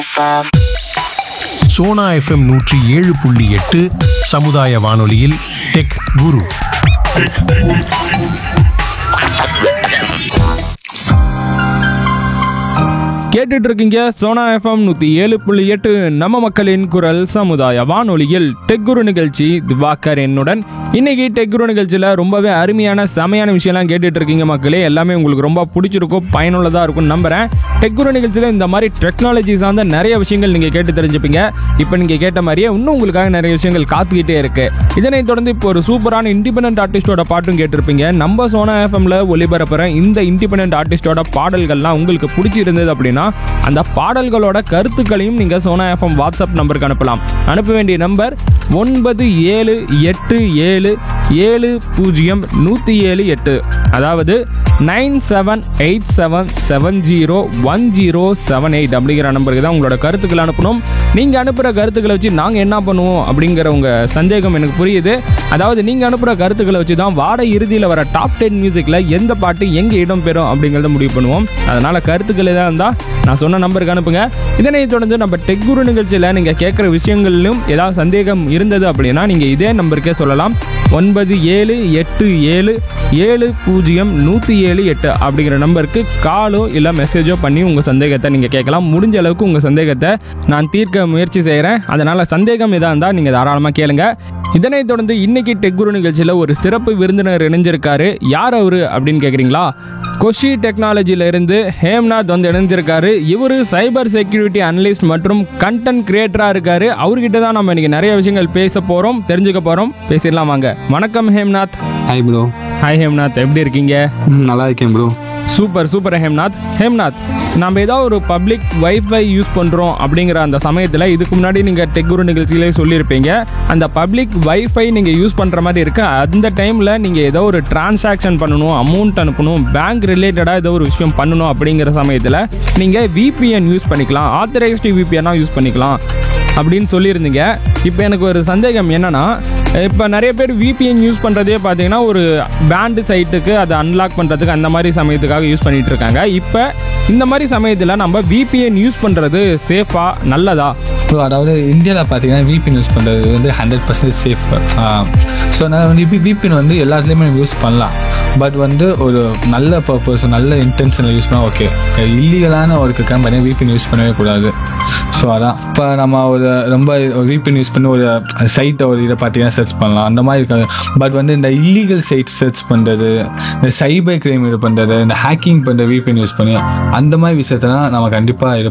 FM. Sona FM நூற்றி ஏழு புள்ளி எட்டு சமுதாய வானொலியில் டெக் குரு கேட்டுட்டு இருக்கீங்க சோனா எஃப்எம் நூத்தி ஏழு புள்ளி எட்டு நம்ம மக்களின் குரல் சமுதாய வானொலியில் டெக்குரு நிகழ்ச்சி திவாகர் என்னுடன் இன்னைக்கு டெக்குரு நிகழ்ச்சியில ரொம்பவே அருமையான செமையான விஷயம்லாம் கேட்டுட்டு இருக்கீங்க மக்களே எல்லாமே உங்களுக்கு ரொம்ப பிடிச்சிருக்கும் பயனுள்ளதா இருக்கும் நம்புறேன் டெக்குரு நிகழ்ச்சியில இந்த மாதிரி டெக்னாலஜி சார்ந்த நிறைய விஷயங்கள் நீங்க கேட்டு தெரிஞ்சுப்பீங்க இப்போ நீங்க கேட்ட மாதிரியே இன்னும் உங்களுக்காக நிறைய விஷயங்கள் காத்துக்கிட்டே இருக்கு இதனைத் தொடர்ந்து இப்போ ஒரு சூப்பரான இண்டிபெண்டன்ட் ஆர்டிஸ்டோட பாட்டும் கேட்டிருப்பீங்க நம்ம சோனா எஃப்எம்ல ஒளிபரப்புற இந்த இண்டிபெண்டன்ட் ஆர்டிஸ்டோட பாடல்கள்லாம் உங்களுக்கு பிடிச்சிருந்தது அப்படின்னா அந்த பாடல்களோட கருத்துக்களையும் நீங்க சோனா எஃப்எம் வாட்ஸ்அப் நம்பருக்கு அனுப்பலாம் அனுப்ப வேண்டிய நம்பர் ஒன்பது ஏழு எட்டு ஏழு ஏழு பூஜ்ஜியம் நூற்றி ஏழு எட்டு அதாவது nine seven eight seven seven zero one zero seven eight அப்படிங்கிற நம்பருக்கு தான் உங்களோட கருத்துக்களை அனுப்பணும் நீங்கள் அனுப்புகிற கருத்துக்களை வச்சு நாங்கள் என்ன பண்ணுவோம் அப்படிங்கிற உங்கள் சந்தேகம் எனக்கு புரியுது அதாவது நீங்கள் அனுப்புகிற கருத்துக்களை வச்சு தான் வார இறுதியில் வர டாப் டென் மியூசிக்கில் எந்த பாட்டு எங்கே இடம் பெறும் அப்படிங்கிறத முடிவு பண்ணுவோம் அதனால் கருத்துக்கள் எதாக இருந்தால் நான் சொன்ன நம்பருக்கு அனுப்புங்க இதனை தொடர்ந்து நம்ம டெக் குரு நிகழ்ச்சியில் நீங்கள் கேட்குற விஷயங்களிலும் ஏதாவது சந்தேகம் இருந்தது அப்படின்னா நீங்கள் இதே நம்பருக்கே சொல்லலாம் ஒன்பது ஏழு எட்டு ஏழு ஏழு பூஜ்ஜியம் நூற்றி ஏழு எட்டு அப்படிங்கிற நம்பருக்கு காலோ இல்லை மெசேஜோ பண்ணி உங்கள் சந்தேகத்தை நீங்கள் கேட்கலாம் முடிஞ்ச அளவுக்கு உங்கள் சந்தேகத்தை நான் தீர்க்க முயற்சி செய்கிறேன் அதனால் சந்தேகம் எதாக இருந்தால் நீங்கள் தாராளமாக கேளுங்க இதனைத் தொடர்ந்து இன்னைக்கு டெக் குரு நிகழ்ச்சியில் ஒரு சிறப்பு விருந்தினர் இணைஞ்சிருக்காரு யார் அவரு அப்படின்னு கேட்குறீங்களா கொஷி டெக்னாலஜில இருந்து ஹேம்நாத் வந்து இணைஞ்சிருக்காரு இவரு சைபர் செக்யூரிட்டி அனலிஸ்ட் மற்றும் கண்டென்ட் கிரியேட்டரா இருக்காரு அவர்கிட்ட தான் நம்ம இன்னைக்கு நிறைய விஷயங்கள் பேச போறோம் தெரிஞ்சுக்க போறோம் பேசிடலாம் வாங்க வணக்கம் Hemnath hi bro hi Hemnath எப்படி இருக்கீங்க நல்லா இருக்கேன் bro super super Hemnath Hemnath நம்ம ஏதாவது ஒரு பப்ளிக் வைஃபை யூஸ் பண்ணுறோம் அப்படிங்கிற அந்த சமயத்தில் இதுக்கு முன்னாடி நீங்கள் டெக்குரு நிகழ்ச்சியிலே சொல்லியிருப்பீங்க அந்த பப்ளிக் வைஃபை நீங்கள் யூஸ் பண்ணுற மாதிரி இருக்கு அந்த டைமில் நீங்கள் ஏதோ ஒரு டிரான்சாக்ஷன் பண்ணணும் அமௌண்ட் அனுப்பணும் பேங்க் ரிலேட்டடாக ஏதோ ஒரு விஷயம் பண்ணணும் அப்படிங்கிற சமயத்தில் நீங்கள் விபிஎன் யூஸ் பண்ணிக்கலாம் ஆத்தரைஸ்டு விபிஎன்னாக யூஸ் பண்ணிக்கலாம் அப்படின்னு சொல்லியிருந்தீங்க இப்போ எனக்கு ஒரு சந்தேகம் என்னன்னா இப்போ நிறைய பேர் விபிஎன் யூஸ் பண்ணுறதே பார்த்தீங்கன்னா ஒரு பேண்டு சைட்டுக்கு அதை அன்லாக் பண்ணுறதுக்கு அந்த மாதிரி சமயத்துக்காக யூஸ் பண்ணிட்டு இருக்காங்க இப்போ இந்த மாதிரி சமயத்தில் நம்ம விபிஎன் யூஸ் பண்ணுறது சேஃபா நல்லதா ஸோ அதாவது இந்தியாவில் பார்த்தீங்கன்னா விபின் யூஸ் பண்ணுறது வந்து ஹண்ட்ரட் பர்சன்டேஜ் சேஃப் ஸோ நான் வந்து இப்போ விபின் வந்து எல்லாத்துலேயுமே யூஸ் பண்ணலாம் பட் வந்து ஒரு நல்ல பர்பஸ் நல்ல இன்டென்ஷனில் யூஸ் பண்ணால் ஓகே இல்லீகலான ஒர்க்குக்கு பார்த்தீங்கன்னா விபின் யூஸ் பண்ணவே கூடாது ஸோ அதான் இப்போ நம்ம ஒரு ரொம்ப விபின் யூஸ் பண்ணி ஒரு சைட்டை ஒரு இதை பார்த்தீங்கன்னா சர்ச் பண்ணலாம் அந்த மாதிரி இருக்காது பட் வந்து இந்த இல்லீகல் சைட் சர்ச் பண்ணுறது இந்த சைபர் கிரைம் இது பண்ணுறது இந்த ஹேக்கிங் பண்ணுற விபின் யூஸ் பண்ணி அந்த மாதிரி விஷயத்தெல்லாம் நம்ம கண்டிப்பாக இது